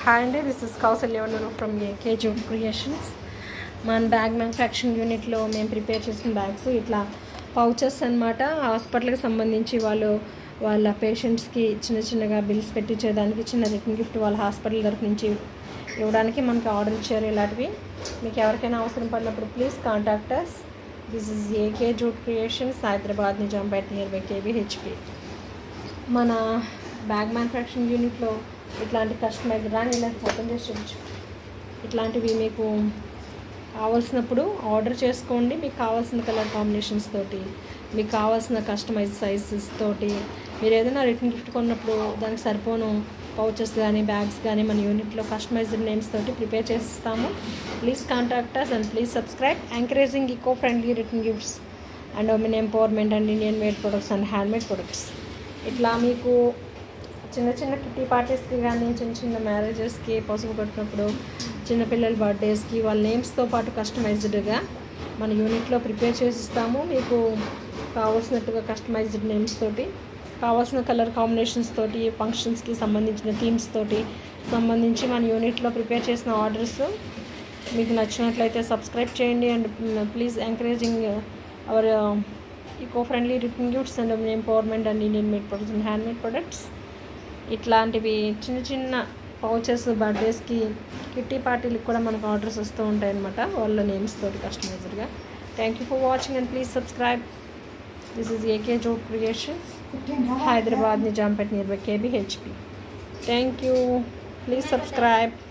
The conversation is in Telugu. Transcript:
హాయ్ అండి దిస్ ఇస్ కౌసల్యవనరు ఫ్రమ్ ఏకే జూడ్ క్రియేషన్స్ మన బ్యాగ్ మ్యానుఫ్యాక్చరింగ్ యూనిట్లో మేము ప్రిపేర్ చేసిన బ్యాగ్స్ ఇట్లా పౌచెస్ అన్నమాట హాస్పిటల్కి సంబంధించి వాళ్ళు వాళ్ళ పేషెంట్స్కి చిన్న చిన్నగా బిల్స్ పెట్టించేదానికి చిన్న రిటర్న్ గిఫ్ట్ వాళ్ళ హాస్పిటల్ తరఫు నుంచి ఇవ్వడానికి మనకి ఆర్డర్ ఇచ్చారు ఇలాంటివి మీకు ఎవరికైనా అవసరం పడినప్పుడు please contact us this is AK Jude creations Hyderabad Nizampet near by KBHP మన బ్యాగ్ మ్యానుఫ్యాక్చరింగ్ యూనిట్లో ఇట్లాంటి కస్టమైజ్ రాని ఇలా ఓపెన్ చేసి చూపించు ఇట్లాంటివి మీకు కావాల్సినప్పుడు ఆర్డర్ చేసుకోండి మీకు కావాల్సిన కలర్ కాంబినేషన్స్ తోటి మీకు కావాల్సిన కస్టమైజ్ సైజెస్ తోటి మీరు ఏదైనా రిటర్న్ గిఫ్ట్ కొన్నప్పుడు దానికి సరిపోను పౌచెస్ కానీ బ్యాగ్స్ కానీ మన యూనిట్లో కస్టమైజ్డ్ నేమ్స్ తోటి ప్రిపేర్ చేస్తాము please contact us and please subscribe encouraging eco friendly return gifts and women empowerment and Indian made products and handmade products ఇట్లా మీకు చిన్న చిన్న కిట్టి పార్టీస్కి కానీ చిన్న చిన్న మ్యారేజెస్కి పసుపు కొట్టినప్పుడు చిన్నపిల్లల బర్త్డేస్కి వాళ్ళ నేమ్స్తో పాటు కస్టమైజ్డ్గా మన యూనిట్లో ప్రిపేర్ చేసిస్తాము మీకు కావాల్సినట్టుగా కస్టమైజ్డ్ నేమ్స్ తోటి కావాల్సిన కలర్ కాంబినేషన్స్ తోటి ఫంక్షన్స్కి సంబంధించిన థీమ్స్ తోటి సంబంధించి మన యూనిట్లో ప్రిపేర్ చేసిన ఆర్డర్స్ మీకు నచ్చినట్లయితే సబ్స్క్రైబ్ చేయండి and please encouraging our eco friendly return gifts and empowerment and Indian made products and handmade products ఇట్లాంటివి చిన్న చిన్న పౌచెస్ బర్త్డేస్కి కిట్టి పార్టీలకు కూడా మనకు ఆర్డర్స్ వస్తూ ఉంటాయి అనమాట వాళ్ళ నేమ్స్ తోటి కస్టమైజర్గా thank you for watching and please subscribe this is AK Jude creations Hyderabad Nizampet near by KBHP thank you please subscribe